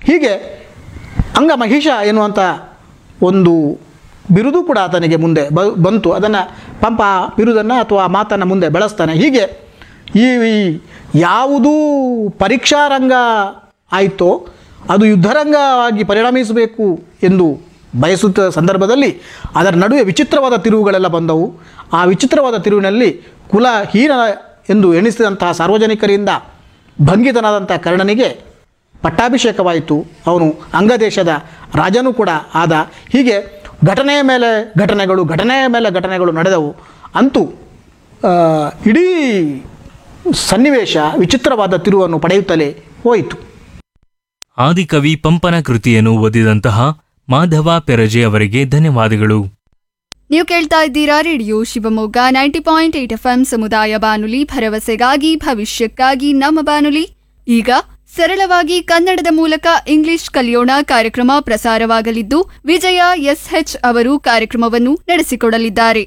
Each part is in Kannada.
ಹೀಗೆ ಅಂಗಮಹಿಷ ಎನ್ನುವಂಥ ಒಂದು ಬಿರುದು ಕೂಡ ಆತನಿಗೆ ಮುಂದೆ ಬ ಬಂತು ಅದನ್ನು ಪಂಪ ಆ ಬಿರುದನ್ನು ಅಥವಾ ಆ ಮಾತನ್ನು ಮುಂದೆ ಬೆಳೆಸ್ತಾನೆ ಹೀಗೆ ಈ ಈ ಯಾವುದೂ ಪರೀಕ್ಷಾರಂಗ ಆಯಿತೋ ಅದು ಯುದ್ಧರಂಗವಾಗಿ ಪರಿಣಮಿಸಬೇಕು ಎಂದು ಬಯಸುತ್ತ ಸಂದರ್ಭದಲ್ಲಿ ಅದರ ನಡುವೆ ವಿಚಿತ್ರವಾದ ತಿರುವುಗಳೆಲ್ಲ ಬಂದವು ಆ ವಿಚಿತ್ರವಾದ ತಿರುವಿನಲ್ಲಿ ಕುಲಹೀನ ಎಂದು ಎಣಿಸಿದಂತಹ ಸಾರ್ವಜನಿಕರಿಂದ ಭಂಗಿತನಾದಂಥ ಕರ್ಣನಿಗೆ ಪಟ್ಟಾಭಿಷೇಕವಾಯಿತು ಅವನು ಅಂಗದೇಶದ ರಾಜನೂ ಕೂಡ ಆದ ಹೀಗೆ ಘಟನೆಯ ಮೇಲೆ ಘಟನೆಗಳು ಘಟನೆಯ ಮೇಲೆ ಘಟನೆಗಳು ನಡೆದವು ಅಂತೂ ಆ, ಇಡೀ ಸನ್ನಿವೇಶ ವಿಚಿತ್ರವಾದ ತಿರುವನ್ನು ಪಡೆಯುತ್ತಲೇ ಹೋಯಿತು ಆದಿಕವಿ ಪಂಪನ ಕೃತಿಯನ್ನು ಓದಿದಂತಹ ಮಾಧವ ಪೆರಜೆ ಅವರಿಗೆ ಧನ್ಯವಾದಗಳು ನೀವು ಕೇಳ್ತಾ ಇದ್ದೀರಾ radio Shivamogga ninety point eight F M ಸಮುದಾಯ ಬಾನುಲಿ ಭರವಸೆಗಾಗಿ ಭವಿಷ್ಯಕ್ಕಾಗಿ ನಮ್ಮ ಬಾನುಲಿ ಈಗ ಸರಳವಾಗಿ ಕನ್ನಡದ ಮೂಲಕ ಇಂಗ್ಲಿಷ್ ಕಲಿಯೋಣ ಕಾರ್ಯಕ್ರಮ ಪ್ರಸಾರವಾಗಲಿದ್ದು ವಿಜಯ ಎಸ್ಎಚ್ ಅವರು ಕಾರ್ಯಕ್ರಮವನ್ನು ನಡೆಸಿಕೊಡಲಿದ್ದಾರೆ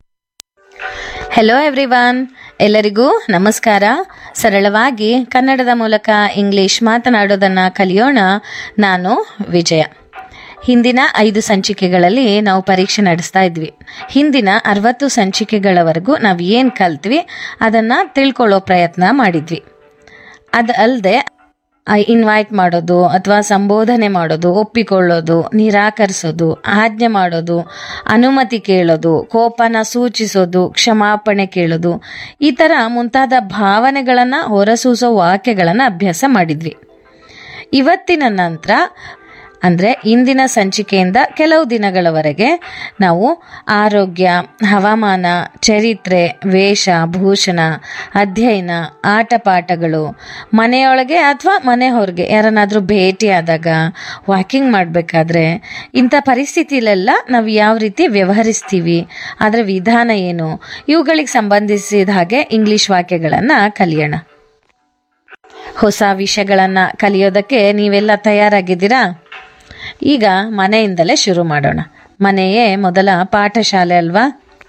ಹೆಲೋ ಎವ್ರಿವಾನ್ ಎಲ್ಲರಿಗೂ ನಮಸ್ಕಾರ ಸರಳವಾಗಿ ಕನ್ನಡದ ಮೂಲಕ ಇಂಗ್ಲಿಷ್ ಮಾತನಾಡೋದನ್ನು ಕಲಿಯೋಣ ನಾನು ವಿಜಯ ಹಿಂದಿನ ಐದು ಸಂಚಿಕೆಗಳಲ್ಲಿ ನಾವು ಪರೀಕ್ಷೆ ನಡೆಸ್ತಾ ಇದ್ವಿ ಹಿಂದಿನ ಅರವತ್ತು ಸಂಚಿಕೆಗಳವರೆಗೂ ನಾವು ಏನು ಕಲ್ತ್ವಿ ಅದನ್ನು ತಿಳ್ಕೊಳ್ಳೋ ಪ್ರಯತ್ನ ಮಾಡಿದ್ವಿ ಅದು ಅಲ್ಲದೆ ಇನ್ವೈಟ್ ಮಾಡೋದು ಅಥವಾ ಸಂಬೋಧನೆ ಮಾಡೋದು ಒಪ್ಪಿಕೊಳ್ಳೋದು ನಿರಾಕರಿಸೋದು ಆಜ್ಞೆ ಮಾಡೋದು ಅನುಮತಿ ಕೇಳೋದು ಕೋಪನ ಸೂಚಿಸೋದು ಕ್ಷಮಾಪಣೆ ಕೇಳೋದು ಈ ಥರ ಮುಂತಾದ ಭಾವನೆಗಳನ್ನು ಹೊರಸೂಸೋ ವಾಕ್ಯಗಳನ್ನು ಅಭ್ಯಾಸ ಮಾಡಿದ್ವಿ ಇವತ್ತಿನ ನಂತರ ಅಂದರೆ ಇಂದಿನ ಸಂಚಿಕೆಯಿಂದ ಕೆಲವು ದಿನಗಳವರೆಗೆ ನಾವು ಆರೋಗ್ಯ ಹವಾಮಾನ ಚರಿತ್ರೆ ವೇಷ ಭೂಷಣ ಅಧ್ಯಯನ ಆಟಪಾಠಗಳು ಮನೆಯೊಳಗೆ ಅಥವಾ ಮನೆ ಹೊರಗೆ ಯಾರನ್ನಾದರೂ ಭೇಟಿಯಾದಾಗ ವಾಕಿಂಗ್ ಮಾಡಬೇಕಾದ್ರೆ ಇಂಥ ಪರಿಸ್ಥಿತಿಲೆಲ್ಲ ನಾವು ಯಾವ ರೀತಿ ವ್ಯವಹರಿಸ್ತೀವಿ ಅದರ ವಿಧಾನ ಏನು ಇವುಗಳಿಗೆ ಸಂಬಂಧಿಸಿದ ಹಾಗೆ ಇಂಗ್ಲಿಷ್ ವಾಕ್ಯಗಳನ್ನು ಕಲಿಯೋಣ ಹೊಸ ವಿಷಯಗಳನ್ನು ಕಲಿಯೋದಕ್ಕೆ ನೀವೆಲ್ಲ ತಯಾರಾಗಿದ್ದೀರಾ ಈಗ ಮನೆಯಿಂದಲೇ ಶುರು ಮಾಡೋಣ ಮನೆಯೇ ಮೊದಲ ಪಾಠಶಾಲೆ ಅಲ್ವಾ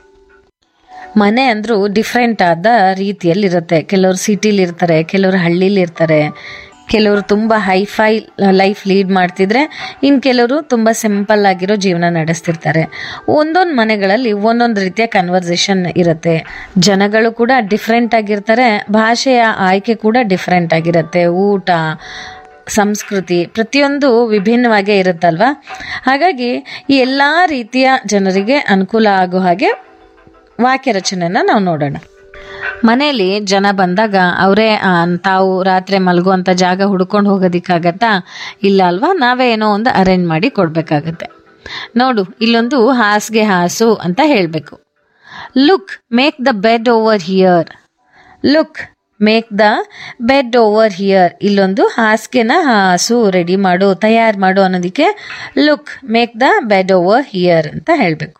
ಮನೆ ಅಂದರೂ ಡಿಫ್ರೆಂಟ್ ಆದ ರೀತಿಯಲ್ಲಿರುತ್ತೆ ಕೆಲವರು ಸಿಟಿಲಿ ಇರ್ತಾರೆ ಕೆಲವರು ಹಳ್ಳಿಲಿ ಇರ್ತಾರೆ ಕೆಲವರು ತುಂಬ ಹೈಫೈ ಲೈಫ್ ಲೀಡ್ ಮಾಡ್ತಿದ್ರೆ ಇನ್ನು ಕೆಲವರು ತುಂಬ ಸಿಂಪಲ್ ಆಗಿರೋ ಜೀವನ ನಡೆಸ್ತಿರ್ತಾರೆ ಒಂದೊಂದು ಮನೆಗಳಲ್ಲಿ ಒಂದೊಂದು ರೀತಿಯ ಕನ್ವರ್ಸೇಷನ್ ಇರುತ್ತೆ ಜನಗಳು ಕೂಡ ಡಿಫ್ರೆಂಟ್ ಆಗಿರ್ತಾರೆ ಭಾಷೆಯ ಆಯ್ಕೆ ಕೂಡ ಡಿಫ್ರೆಂಟ್ ಆಗಿರುತ್ತೆ ಊಟ ಸಂಸ್ಕೃತಿ ಪ್ರತಿಯೊಂದು ವಿಭಿನ್ನವಾಗೇ ಇರುತ್ತಲ್ವಾ ಹಾಗಾಗಿ ಈ ಎಲ್ಲ ರೀತಿಯ ಜನರಿಗೆ ಅನುಕೂಲ ಆಗೋ ಹಾಗೆ ವಾಕ್ಯ ರಚನೆನ ನಾವು ನೋಡೋಣ ಮನೆಯಲ್ಲಿ ಜನ ಬಂದಾಗ ಅವರೇ ತಾವು ರಾತ್ರಿ ಮಲಗುವಂಥ ಜಾಗ ಹುಡ್ಕೊಂಡು ಹೋಗೋದಕ್ಕಾಗತ್ತಾ ಇಲ್ಲ ಅಲ್ವಾ ನಾವೇ ಏನೋ ಒಂದು ಅರೇಂಜ್ ಮಾಡಿ ಕೊಡಬೇಕಾಗತ್ತೆ ನೋಡು ಇಲ್ಲೊಂದು ಹಾಸಿಗೆ ಹಾಸು ಅಂತ ಹೇಳಬೇಕು look make the bed over here look make the bed over here ಇಲ್ಲೊಂದು ಹಾಸಿಗೆನ ಹಾಸು ರೆಡಿ ಮಾಡು ತಯಾರು ಮಾಡು ಅನ್ನೋದಕ್ಕೆ look make the bed over here ಅಂತ ಹೇಳಬೇಕು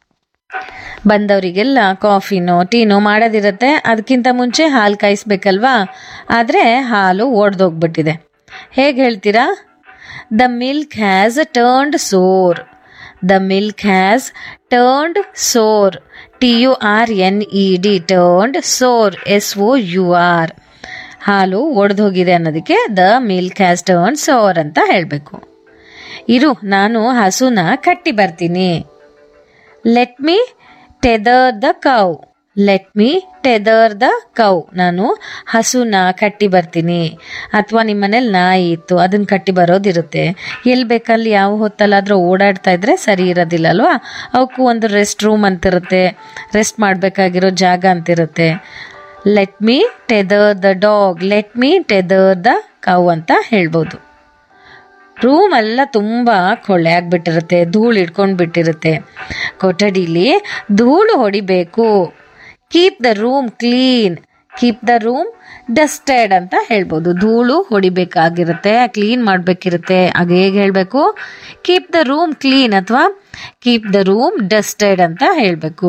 ಬಂದವರಿಗೆಲ್ಲ ಕಾಫಿನೋ ಟೀನೋ ಮಾಡೋದಿರುತ್ತೆ ಅದಕ್ಕಿಂತ ಮುಂಚೆ ಹಾಲು ಕಾಯಿಸ್ಬೇಕಲ್ವಾ ಆದರೆ ಹಾಲು ಒಡೆದೋಗ್ಬಿಟ್ಟಿದೆ ಹೇಗೆ ಹೇಳ್ತೀರಾ the milk has turned sour the milk has turned sour T U R N E D turned sour S O U R ಹಾಲು ಒಡೆದೋಗಿದೆ ಅನ್ನೋದಕ್ಕೆ the milk has turn sour ಅಂತ ಹೇಳಬೇಕು ಇರು ನಾನು ಹಸುನ ಕಟ್ಟಿ ಬರ್ತೀನಿ let me tether the cow let me tether the cow ನಾನು ಹಸುನ ಕಟ್ಟಿ ಬರ್ತೀನಿ ಅಥವಾ ನಿಮ್ಮ ಮನೇಲಿ ನಾಯಿ ಇತ್ತು ಅದನ್ನ ಕಟ್ಟಿ ಬರೋದಿರುತ್ತೆ ಎಲ್ಲಿ ಬೇಕಲ್ಲಿ ಯಾವ ಹೊತ್ತಲ್ಲಾದ್ರೂ ಓಡಾಡ್ತಾ ಇದ್ರೆ ಸರಿ ಇರೋದಿಲ್ಲ ಅಲ್ವಾ ಅವಕ್ಕೂ ಒಂದು ರೆಸ್ಟ್ ರೂಮ್ ಅಂತಿರುತ್ತೆ ರೆಸ್ಟ್ ಮಾಡಬೇಕಾಗಿರೋ ಜಾಗ ಅಂತಿರುತ್ತೆ let me tether the dog let me tether the cow ಅಂತ ಹೇಳ್ಬೋದು ರೂಮ್ ಎಲ್ಲ ತುಂಬ ಕೊಳ್ಳೆ ಆಗ್ಬಿಟ್ಟಿರುತ್ತೆ ಧೂಳು ಇಟ್ಕೊಂಡು ಬಿಟ್ಟಿರುತ್ತೆ ಕೊಠಡಿಲಿ ಧೂಳು ಹೊಡಿಬೇಕು keep the room clean keep the room dusted ಅಂತ ಹೇಳ್ಬೋದು ಧೂಳು ಹೊಡಿಬೇಕಾಗಿರುತ್ತೆ ಕ್ಲೀನ್ ಮಾಡಬೇಕಿರುತ್ತೆ ಆಗ ಹೇಗೆ ಹೇಳಬೇಕು ಕೀಪ್ ದ ರೂಮ್ ಕ್ಲೀನ್ ಅಥವಾ ಕೀಪ್ ದ ರೂಮ್ ಡಸ್ಟೆಡ್ ಅಂತ ಹೇಳಬೇಕು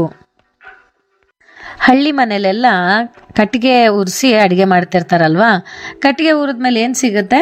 ಹಳ್ಳಿ ಮನೇಲೆಲ್ಲ ಕಟ್ಟಿಗೆ ಉರಿಸಿ ಅಡುಗೆ ಮಾಡ್ತಿರ್ತಾರಲ್ವಾ ಕಟ್ಟಿಗೆ ಉರಿದ್ಮೇಲೆ ಏನು ಸಿಗುತ್ತೆ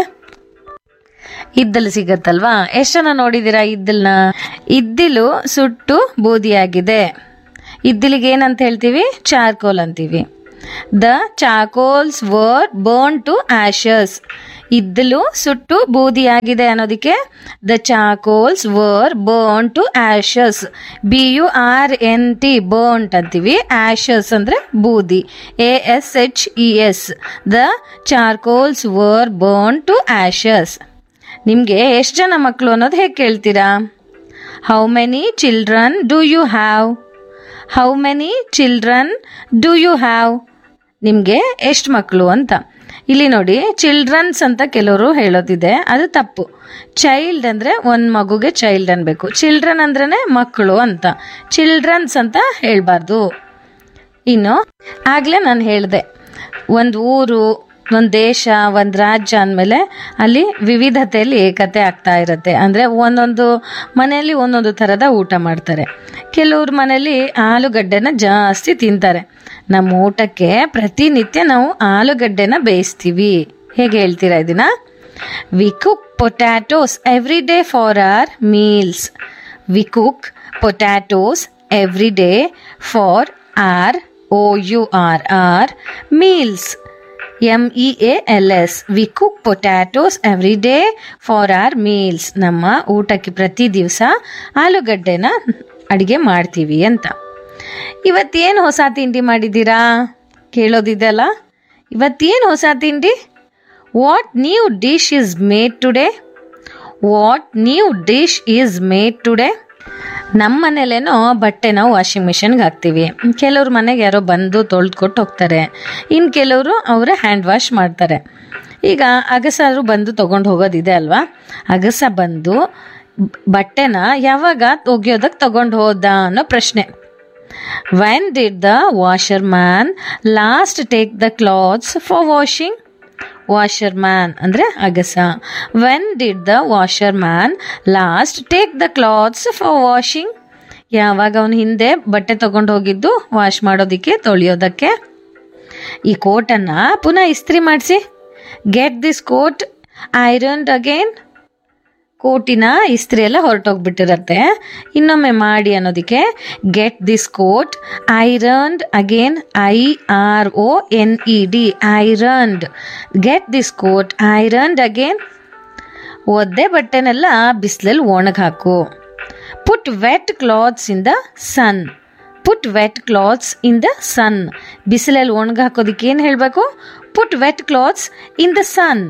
ಇದ್ದಲು ಸಿಗತ್ತಲ್ವಾ ಎಷ್ಟು ಜನ ನೋಡಿದ್ದೀರಾ ಇದ್ದಲ್ನ ಇದ್ದಿಲು ಸುಟ್ಟು ಬೂದಿಯಾಗಿದೆ ಇದ್ದಿಲಿಗೆ ಏನಂತ ಹೇಳ್ತೀವಿ ಚಾರ್ಕೋಲ್ ಅಂತೀವಿ the charcoals were burn to ashes ಇದ್ದಲು ಸುಟ್ಟು ಬೂದಿಯಾಗಿದೆ ಅನ್ನೋದಕ್ಕೆ the charcoals were burn to ashes B U R N T burnt ಅಂತೀವಿ ಆಶಸ್ ಅಂದರೆ ಬೂದಿ A S H E S the charcoals were burn to ashes ನಿಮಗೆ ಎಷ್ಟು ಜನ ಮಕ್ಕಳು ಅನ್ನೋದು ಹೇಗೆ ಕೇಳ್ತೀರಾ how many children do you have how many children do you have ನಿಮಗೆ ಎಷ್ಟು ಮಕ್ಕಳು ಅಂತ ಇಲ್ಲಿ ನೋಡಿ ಚಿಲ್ಡ್ರನ್ಸ್ ಅಂತ ಕೆಲವರು ಹೇಳೋದಿದೆ ಅದು ತಪ್ಪು ಚೈಲ್ಡ್ ಅಂದರೆ ಒಂದು ಮಗುಗೆ ಚೈಲ್ಡ್ ಅನ್ಬೇಕು ಚಿಲ್ಡ್ರನ್ ಅಂದ್ರೇ ಮಕ್ಕಳು ಅಂತ ಚಿಲ್ಡ್ರನ್ಸ್ ಅಂತ ಹೇಳಬಾರ್ದು ಇನ್ನು ಆಗಲೇ ನಾನು ಹೇಳಿದೆ ಒಂದು ಊರು ಒಂದು ದೇಶ ಒಂದು ರಾಜ್ಯ ಅಂದಮೇಲೆ ಅಲ್ಲಿ ವಿವಿಧತೆಯಲ್ಲಿ ಏಕತೆ ಆಗ್ತಾ ಇರುತ್ತೆ ಅಂದರೆ ಒಂದೊಂದು ಮನೆಯಲ್ಲಿ ಒಂದೊಂದು ಥರದ ಊಟ ಮಾಡ್ತಾರೆ ಕೆಲವ್ರ ಮನೆಯಲ್ಲಿ ಆಲೂಗಡ್ಡೆನ ಜಾಸ್ತಿ ತಿಂತಾರೆ ನಮ್ಮ ಊಟಕ್ಕೆ ಪ್ರತಿನಿತ್ಯ ನಾವು ಆಲೂಗಡ್ಡೆನ ಬೇಯಿಸ್ತೀವಿ ಹೇಗೆ ಹೇಳ್ತೀರಾ ಇದನ್ನ we cook potatoes every day for our meals we cook potatoes every day for our O U R our meals M E A L S we cook potatoes every day for our meals ನಮ್ಮ ಊಟಕ್ಕೆ ಪ್ರತಿ ದಿವಸ ಆಲೂಗಡ್ಡೆನ ಅಡುಗೆ ಮಾಡ್ತೀವಿ ಅಂತ ಇವತ್ತೇನು ಹೊಸ ತಿಂಡಿ ಮಾಡಿದ್ದೀರಾ ಕೇಳೋದಿದೆಯಲ್ಲ ಇವತ್ತೇನು ಹೊಸ ತಿಂಡಿ what new dish is made today what new dish is made today ನಮ್ಮ ಮನೇಲೇನೋ ಬಟ್ಟೆ ನಾವು ವಾಷಿಂಗ್ ಮಿಷಿನ್ಗೆ ಹಾಕ್ತೀವಿ ಕೆಲವ್ರ ಮನೆಗೆ ಯಾರೋ ಬಂದು ತೊಳೆದ್ಕೊಟ್ಟು ಹೋಗ್ತಾರೆ ಇನ್ನು ಕೆಲವರು ಅವರೇ ಹ್ಯಾಂಡ್ ವಾಶ್ ಮಾಡ್ತಾರೆ ಈಗ ಅಗಸಾದ್ರು ಬಂದು ತೊಗೊಂಡು ಹೋಗೋದಿದೆ ಅಲ್ವಾ ಅಗಸ ಬಂದು ಬಟ್ಟೆನ ಯಾವಾಗ ಒಗೆಯೋದಕ್ಕೆ ತೊಗೊಂಡು ಹೋದ ಅನ್ನೋ ಪ್ರಶ್ನೆ when did the washer man last take the clothes for washing washer man ಅಂದರೆ ಅಗಸ when did the washer man last take the clothes for washing ಯಾವಾಗ ಅವನು ಹಿಂದೆ ಬಟ್ಟೆ ತಗೊಂಡು ಹೋಗಿದ್ದು ವಾಶ್ ಮಾಡೋದಕ್ಕೆ ತೊಳೆಯೋದಕ್ಕೆ ಈ ಕೋಟನ್ನು ಪುನಃ ಇಸ್ತ್ರಿ ಮಾಡಿಸಿ get this coat ironed again ಕೋಟಿನ ಇಸ್ತ್ರಿ ಎಲ್ಲ ಹೊರಟೋಗ್ಬಿಟ್ಟಿರತ್ತೆ ಇನ್ನೊಮ್ಮೆ ಮಾಡಿ ಅನ್ನೋದಕ್ಕೆ get this coat ironed again I R O N E D ironed get this coat ironed again ಒದ್ದೆ ಬಟ್ಟೆನೆಲ್ಲ ಬಿಸಿಲಲ್ಲಿ ಒಣಗಿ ಹಾಕು put wet clothes in the sun put wet clothes in the sun ಬಿಸಿಲಲ್ಲಿ ಒಣಗಿ ಹಾಕೋದಕ್ಕೆ ಏನು ಹೇಳಬೇಕು put wet clothes in the sun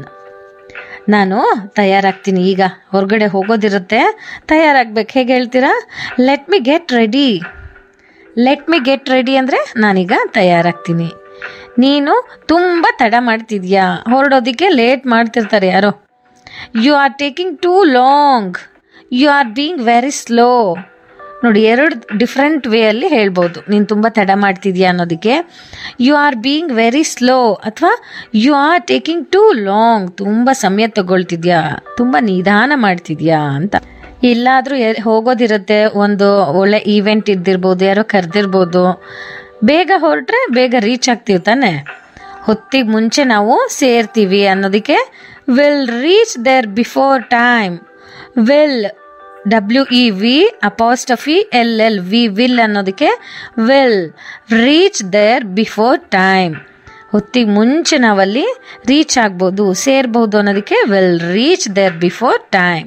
ನಾನು ತಯಾರಾಗ್ತೀನಿ ಈಗ ಹೊರಗಡೆ ಹೋಗೋದಿರುತ್ತೆ ತಯಾರಾಗ್ಬೇಕು ಹೇಗೆ ಹೇಳ್ತೀರಾ let me get ready let me get ready ಅಂದರೆ ನಾನೀಗ ತಯಾರಾಗ್ತೀನಿ ನೀನು ತುಂಬ ತಡ ಮಾಡ್ತಿದ್ಯಾ ಹೊರಡೋದಕ್ಕೆ ಲೇಟ್ ಮಾಡ್ತಿರ್ತಾರೆ ಯಾರೋ you are taking too long you are being very slow ನೋಡಿ ಎರಡು ಡಿಫ್ರೆಂಟ್ ವೇಯಲ್ಲಿ ಹೇಳ್ಬೋದು ನೀನು ತುಂಬ ತಡ ಮಾಡ್ತಿದ್ಯಾ ಅನ್ನೋದಕ್ಕೆ you are being very slow ಅಥವಾ you are taking too long ತುಂಬ ಸಮಯ ತಗೊಳ್ತಿದ್ಯಾ ತುಂಬ ನಿಧಾನ ಮಾಡ್ತಿದ್ಯಾ ಅಂತ ಎಲ್ಲಾದರೂ ಹೋಗೋದಿರುತ್ತೆ ಒಂದು ಒಳ್ಳೆ ಈವೆಂಟ್ ಇದ್ದಿರ್ಬೋದು ಯಾರೋ ಕರೆದಿರ್ಬೋದು ಬೇಗ ಹೊರಟ್ರೆ ಬೇಗ ರೀಚ್ ಆಗ್ತೀವಿ ತಾನೆ ಹೊತ್ತಿಗೆ ಮುಂಚೆ ನಾವು ಸೇರ್ತೀವಿ ಅನ್ನೋದಕ್ಕೆ we'll reach there before time we'll W E we apostrophe L L we we'll ಅನ್ನೋದಕ್ಕೆ we'll reach there before time ಹೊತ್ತಿಗೆ ಮುಂಚೆ ನಾವಲ್ಲಿ ರೀಚ್ ಆಗ್ಬೋದು ಸೇರ್ಬೋದು ಅನ್ನೋದಕ್ಕೆ we'll reach there before time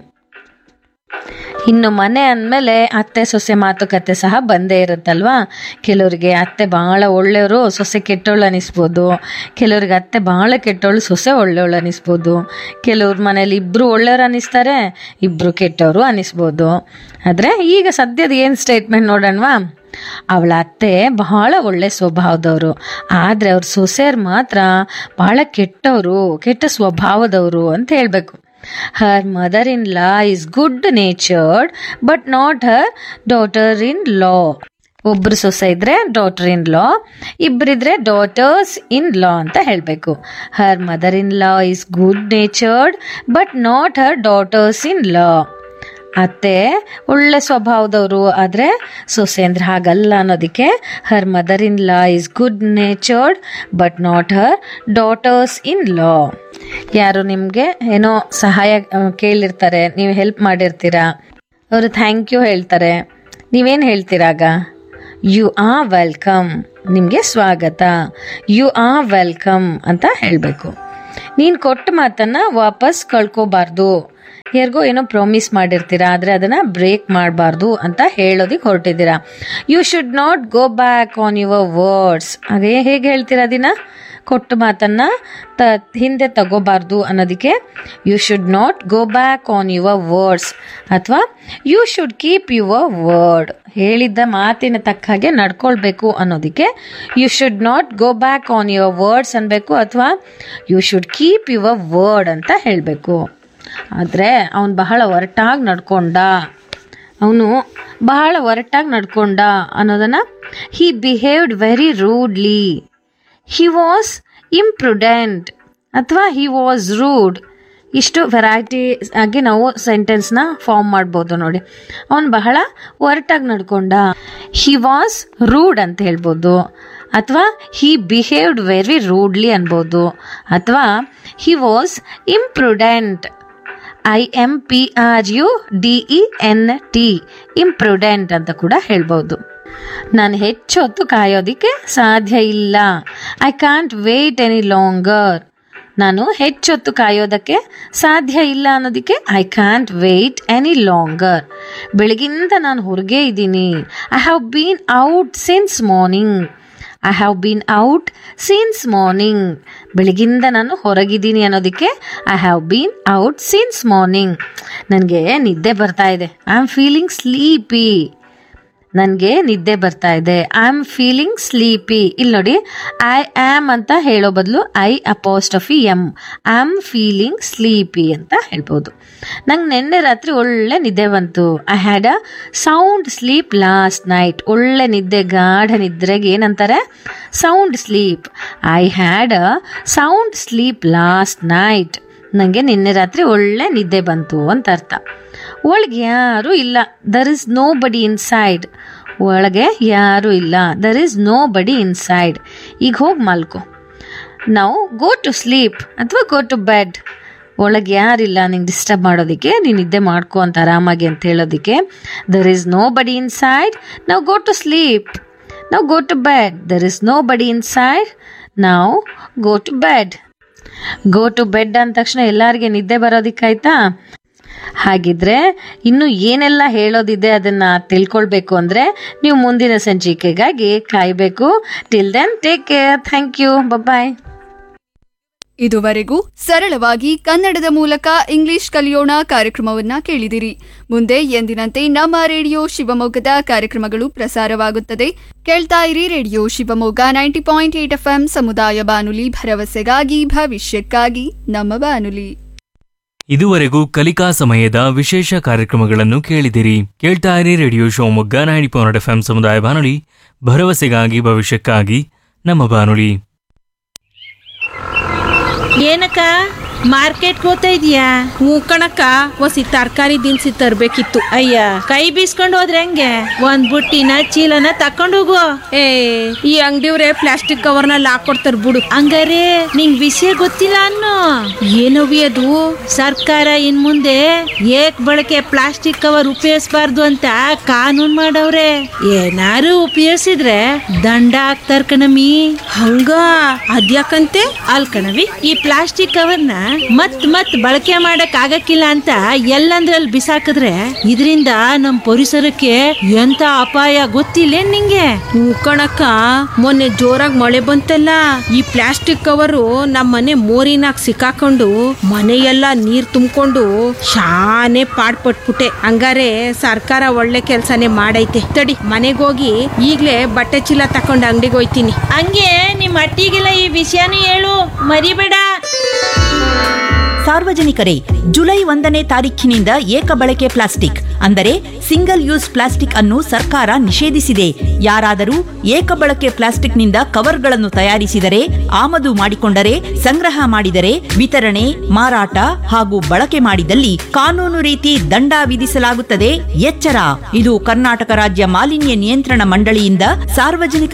ಇನ್ನು ಮನೆ ಅಂದಮೇಲೆ ಅತ್ತೆ ಸೊಸೆ ಮಾತುಕತೆ ಸಹ ಬಂದೇ ಇರುತ್ತಲ್ವಾ ಕೆಲವರಿಗೆ ಅತ್ತೆ ಭಾಳ ಒಳ್ಳೆಯವರು ಸೊಸೆ ಕೆಟ್ಟವಳು ಅನಿಸ್ಬೋದು ಕೆಲವ್ರಿಗೆ ಅತ್ತೆ ಭಾಳ ಕೆಟ್ಟವಳು ಸೊಸೆ ಒಳ್ಳೆಯವಳು ಅನಿಸ್ಬೋದು ಕೆಲವ್ರ ಮನೇಲಿ ಇಬ್ಬರು ಒಳ್ಳೆಯವ್ರು ಅನಿಸ್ತಾರೆ ಇಬ್ಬರು ಕೆಟ್ಟವರು ಅನಿಸ್ಬೋದು ಆದರೆ ಈಗ ಸದ್ಯದ ಏನು ಸ್ಟೇಟ್ಮೆಂಟ್ ನೋಡೋಣವಾ ಅವಳ ಅತ್ತೆ ಬಹಳ ಒಳ್ಳೆ ಸ್ವಭಾವದವರು ಆದರೆ ಅವ್ರ ಸೊಸೆಯರು ಮಾತ್ರ ಬಹಳ ಕೆಟ್ಟವರು ಕೆಟ್ಟ ಸ್ವಭಾವದವರು ಅಂತ ಹೇಳಬೇಕು her mother in law is good natured but not her daughter in law ಒಬ್ರು ಸೊಸೆ ಇದ್ರೆ daughter in law ಇಬ್ಬರಿದ್ರೆ daughters in law ಅಂತ ಹೇಳಬೇಕು her mother in law is good natured but not her daughters in law ಅತ್ತೆ ಒಳ್ಳೆ ಸ್ವಭಾವದವರು ಆದರೆ ಸೊಸೆ ಅಂದ್ರೆ ಹಾಗಲ್ಲ ಅನ್ನೋದಕ್ಕೆ her mother in law is good natured but not her daughters in law ಯಾರು ನಿಮಗೆ ಏನೋ ಸಹಾಯ ಆ, ಕೇಳಿರ್ತಾರೆ ನೀವು ಹೆಲ್ಪ್ ಮಾಡಿರ್ತೀರಾ ಅವರು ಥ್ಯಾಂಕ್ ಯು ಹೇಳ್ತಾರೆ ನೀವೇನು ಹೇಳ್ತೀರಾಗ ಯು ಆರ್ ವೆಲ್ಕಮ್ ನಿಮಗೆ ಸ್ವಾಗತ ಯು ಆರ್ ವೆಲ್ಕಮ್ ಅಂತ ಹೇಳಬೇಕು ನೀನು ಕೊಟ್ಟ ಮಾತನ್ನ ವಾಪಸ್ ಕಳ್ಕೋಬಾರ್ದು ಯಾರಿಗೋ ಏನೋ ಪ್ರಾಮಿಸ್ ಮಾಡಿರ್ತೀರಾ ಆದರೆ ಅದನ್ನು ಬ್ರೇಕ್ ಮಾಡಬಾರ್ದು ಅಂತ ಹೇಳೋದಕ್ಕೆ ಹೊರಟಿದ್ದೀರಾ you should not go back on your words ಹಾಗೆ ಹೇಗೆ ಹೇಳ್ತೀರಾ ದಿನ ಕೊಟ್ಟ ಮಾತನ್ನ ತ ಹಿಂದೆ ತಗೋಬಾರ್ದು ಅನ್ನೋದಕ್ಕೆ you should not go back on your words ಅಥವಾ you should keep your word ಹೇಳಿದ್ದ ಮಾತಿನ ತಕ್ಕ ಹಾಗೆ ನಡ್ಕೊಳ್ಬೇಕು ಅನ್ನೋದಕ್ಕೆ you should not go back on your words ಅನ್ಬೇಕು ಅಥವಾ you should keep your word ಅಂತ ಹೇಳಬೇಕು ಆದರೆ ಅವನು ಬಹಳ ಒರಟಾಗಿ ನಡ್ಕೊಂಡ ಅವನು ಬಹಳ ಒರಟಾಗಿ ನಡ್ಕೊಂಡ ಅನ್ನೋದನ್ನು he behaved very rudely he was imprudent ಅಥವಾ ಹಿ ವಾಸ್ ರೂಡ್ ಇಷ್ಟು ವೆರೈಟಿ ಆಗಿ ನಾವು ಸೆಂಟೆನ್ಸ್ನ ಫಾರ್ಮ್ ಮಾಡ್ಬೋದು ನೋಡಿ ಅವನು ಬಹಳ ಒರಟಾಗಿ ನಡ್ಕೊಂಡ ಹಿ ವಾಸ್ ರೂಡ್ ಅಂತ ಹೇಳ್ಬೋದು ಅಥವಾ ಹಿ ಬಿಹೇವ್ಡ್ ವೆರಿ ರೂಡ್ಲಿ ಅನ್ಬೋದು ಅಥವಾ he was imprudent I M P R U D E N T imprudent ಅಂತ ಕೂಡ ಹೇಳ್ಬೋದು ನಾನು ಹೆಚ್ಚು ಹೊತ್ತು ಕಾಯೋದಕ್ಕೆ ಸಾಧ್ಯ ಇಲ್ಲ I can't wait any longer ನಾನು ಹೆಚ್ಚೊತ್ತು ಕಾಯೋದಕ್ಕೆ ಸಾಧ್ಯ ಇಲ್ಲ ಅನ್ನೋದಕ್ಕೆ I can't wait any longer ಬೆಳಗಿಂದ ನಾನು ಹೊರಗೆ ಇದ್ದೀನಿ I have been out since morning I have been out since morning ಬೆಳಗಿಂದ ನಾನು ಹೊರಗಿದ್ದೀನಿ ಅನ್ನೋದಕ್ಕೆ I have been out since morning ನನಗೆ ನಿದ್ದೆ ಬರ್ತಾ ಇದೆ ಐ ಆಮ್ ಫೀಲಿಂಗ್ ಸ್ಲೀಪಿ ನನಗೆ ನಿದ್ದೆ ಬರ್ತಾ ಇದೆ ಐ ಆಮ್ ಫೀಲಿಂಗ್ ಸ್ಲೀಪಿ ಇಲ್ಲಿ ನೋಡಿ ಐ ಆಮ್ ಅಂತ ಹೇಳೋ ಬದಲು I apostrophe M I am feeling sleepy ಅಂತ ಹೇಳ್ಬೋದು ನಂಗೆ ನಿನ್ನೆ ರಾತ್ರಿ ಒಳ್ಳೆ ನಿದ್ದೆ ಬಂತು I had a sound sleep last night ಒಳ್ಳೆ ನಿದ್ದೆ ಗಾಢ ನಿದ್ರೆಗೆ ಏನಂತಾರೆ sound sleep I had a sound sleep last night ನನಗೆ ನಿನ್ನೆ ರಾತ್ರಿ ಒಳ್ಳೆ ನಿದ್ದೆ ಬಂತು ಅಂತ ಅರ್ಥ ಒಳಗೆ ಯಾರೂ ಇಲ್ಲ there is nobody inside ಒಳಗೆ ಯಾರೂ ಇಲ್ಲ there is nobody inside ಈಗ ಹೋಗಿ ಮಲ್ಕೊ ನಾವು ಗೋ ಟು ಸ್ಲೀಪ್ ಅಥವಾ ಗೋ ಟು ಬೆಡ್ ಒಳಗೆ ಯಾರಿಲ್ಲ ನಿಂಗೆ ಡಿಸ್ಟರ್ಬ್ ಮಾಡೋದಕ್ಕೆ ನೀನು ನಿದ್ದೆ ಮಾಡ್ಕೊ ಅಂತ ಆರಾಮಾಗಿ ಅಂತ ಹೇಳೋದಕ್ಕೆ there is nobody inside ನಾವು ಗೋ ಟು ಸ್ಲೀಪ್ ನಾವು go to bed there is nobody inside ನಾವು go to bed go to bed ಅಂದ ತಕ್ಷಣ ಎಲ್ಲರಿಗೆ ನಿದ್ದೆ ಬರೋದಿಕ್ಕಾಯ್ತಾ ಹಾಗಿದ್ರೆ ಇನ್ನು ಏನೆಲ್ಲ ಹೇಳೋದಿದೆ ಅದನ್ನ ತಿಳ್ಕೊಳ್ಬೇಕು ಅಂದ್ರೆ ನೀವು ಮುಂದಿನ ಸಂಚಿಕೆಗಾಗಿ ಕಾಯಬೇಕು till then take care thank you bye ಇದುವರೆಗೂ ಸರಳವಾಗಿ ಕನ್ನಡದ ಮೂಲಕ ಇಂಗ್ಲಿಷ್ ಕಲಿಯೋಣ ಕಾರ್ಯಕ್ರಮವನ್ನ ಕೇಳಿದಿರಿ ಮುಂದೆ ಎಂದಿನಂತೆ ನಮ್ಮ ರೇಡಿಯೋ ಶಿವಮೊಗ್ಗದ ಕಾರ್ಯಕ್ರಮಗಳು ಪ್ರಸಾರವಾಗುತ್ತದೆ ಕೇಳ್ತಾ ಇರಿ radio Shivamogga ninety point eight F ಸಮುದಾಯ ಬಾನುಲಿ ಭರವಸೆಗಾಗಿ ಭವಿಷ್ಯಕ್ಕಾಗಿ ನಮ್ಮ ಬಾನುಲಿ ಇದುವರೆಗೂ ಕಲಿಕಾ ಸಮಯದ ವಿಶೇಷ ಕಾರ್ಯಕ್ರಮಗಳನ್ನು ಕೇಳಿದಿರಿ ಕೇಳ್ತಾ ಇರಿ radio Shivamogga ninety point F ಸಮುದಾಯ ಬಾನುಲಿ ಭರವಸೆಗಾಗಿ ಭವಿಷ್ಯಕ್ಕಾಗಿ ನಮ್ಮ ಬಾನುಲಿ ಏನಕ್ಕ ಮಾರ್ಕೆಟ್ಗೆ ಹೋಗ್ತಾ ಇದೀಯಾ ಹ್ಞೂ ಕಣಕ್ಕ ಒಸಿ ತರಕಾರಿ ದಿನಸಿ ತರ್ಬೇಕಿತ್ತು ಅಯ್ಯ ಕೈ ಬೀಸ್ಕೊಂಡು ಹೋದ್ರೆ ಹೆಂಗೆ ಒಂದ್ ಬುಟ್ಟಿನ ಚೀಲನ ತಕೊಂಡು ಹೋಗು ಏ ಈ ಅಂಗಡಿಯವ್ರೆ ಪ್ಲಾಸ್ಟಿಕ್ ಕವರ್ನಲ್ಲಿ ಹಾಕೊಡ್ತಾರ ಬಿಡು ಹಂಗಾರೆ ನಿಂಗ್ ವಿಷಯ ಗೊತ್ತಿಲ್ಲ ಅನ್ನೋ ಏನವಿ ಅದು ಸರ್ಕಾರ ಇನ್ ಮುಂದೆ ಏಕ್ ಬಳಕೆ ಪ್ಲಾಸ್ಟಿಕ್ ಕವರ್ ಉಪಯೋಗಿಸಬಾರ್ದು ಅಂತ ಕಾನೂನ್ ಮಾಡವ್ರೆ ಏನಾರು ಉಪಯೋಗಿಸಿದ್ರೆ ದಂಡ ಹಾಕ್ತಾರ ಕಣಮಿ ಹಂಗ ಅದ್ಯಾಕಂತೆ ಅಲ್ ಕಣವಿ ಈ ಪ್ಲಾಸ್ಟಿಕ್ ಕವರ್ನ ಮತ್ ಮತ್ ಬಳಕೆ ಮಾಡಕ್ ಆಗಕ್ಕಿಲ್ಲ ಅಂತ ಎಲ್ಲಂದ್ರಲ್ಲಿ ಬಿಸಾಕಿದ್ರೆ ಇದರಿಂದ ನಮ್ ಪರಿಸರಕ್ಕೆ ಎಂತ ಅಪಾಯ ಗೊತ್ತಿಲ್ಲ ನಿಂಗೆ ಹ್ಞೂ ಕಣಕ್ಕ ಮೊನ್ನೆ ಜೋರಾಗಿ ಮಳೆ ಬಂತಲ್ಲ ಈ ಪ್ಲಾಸ್ಟಿಕ್ ಕವರು ನಮ್ಮ ಮನೆ ಮೋರಿನಾಗ ಸಿಕ್ಕಾಕೊಂಡು ಮನೆಯೆಲ್ಲ ನೀರ್ ತುಂಬಿಕೊಂಡು ಶಾನೆ ಪಾಡ್ಪಟ್ಬಿಟ್ಟೆ ಹಂಗಾರೆ ಸರ್ಕಾರ ಒಳ್ಳೆ ಕೆಲ್ಸನೇ ಮಾಡೈತೆ ತಡಿ ಮನೆಗೋಗಿ ಈಗ್ಲೇ ಬಟ್ಟೆ ಚೀಲ ತಕೊಂಡು ಅಂಗಡಿಗೆ ಹೋಯ್ತೀನಿ ಹಂಗೆ ನಿಮ್ ಅಟ್ಟಿಗೆಲ್ಲ ಈ ವಿಷಯನೂ ಹೇಳು ಮರಿಬೇಡ ಸಾರ್ವಜನಿಕರೇ ಜುಲೈ ಒಂದನೇ ತಾರೀಖಿನಿಂದ ಏಕ ಬಳಕೆ ಪ್ಲಾಸ್ಟಿಕ್ ಅಂದರೆ ಸಿಂಗಲ್ ಯೂಸ್ ಪ್ಲಾಸ್ಟಿಕ್ ಅನ್ನು ಸರ್ಕಾರ ನಿಷೇಧಿಸಿದೆ ಯಾರಾದರೂ ಏಕ ಬಳಕೆ ಪ್ಲಾಸ್ಟಿಕ್ನಿಂದ ಕವರ್ಗಳನ್ನು ತಯಾರಿಸಿದರೆ ಆಮದು ಮಾಡಿಕೊಂಡರೆ ಸಂಗ್ರಹ ಮಾಡಿದರೆ ವಿತರಣೆ ಮಾರಾಟ ಹಾಗೂ ಬಳಕೆ ಮಾಡಿದಲ್ಲಿ ಕಾನೂನು ರೀತಿ ದಂಡ ವಿಧಿಸಲಾಗುತ್ತದೆ ಎಚ್ಚರ ಇದು ಕರ್ನಾಟಕ ರಾಜ್ಯ ಮಾಲಿನ್ಯ ನಿಯಂತ್ರಣ ಮಂಡಳಿಯಿಂದ ಸಾರ್ವಜನಿಕ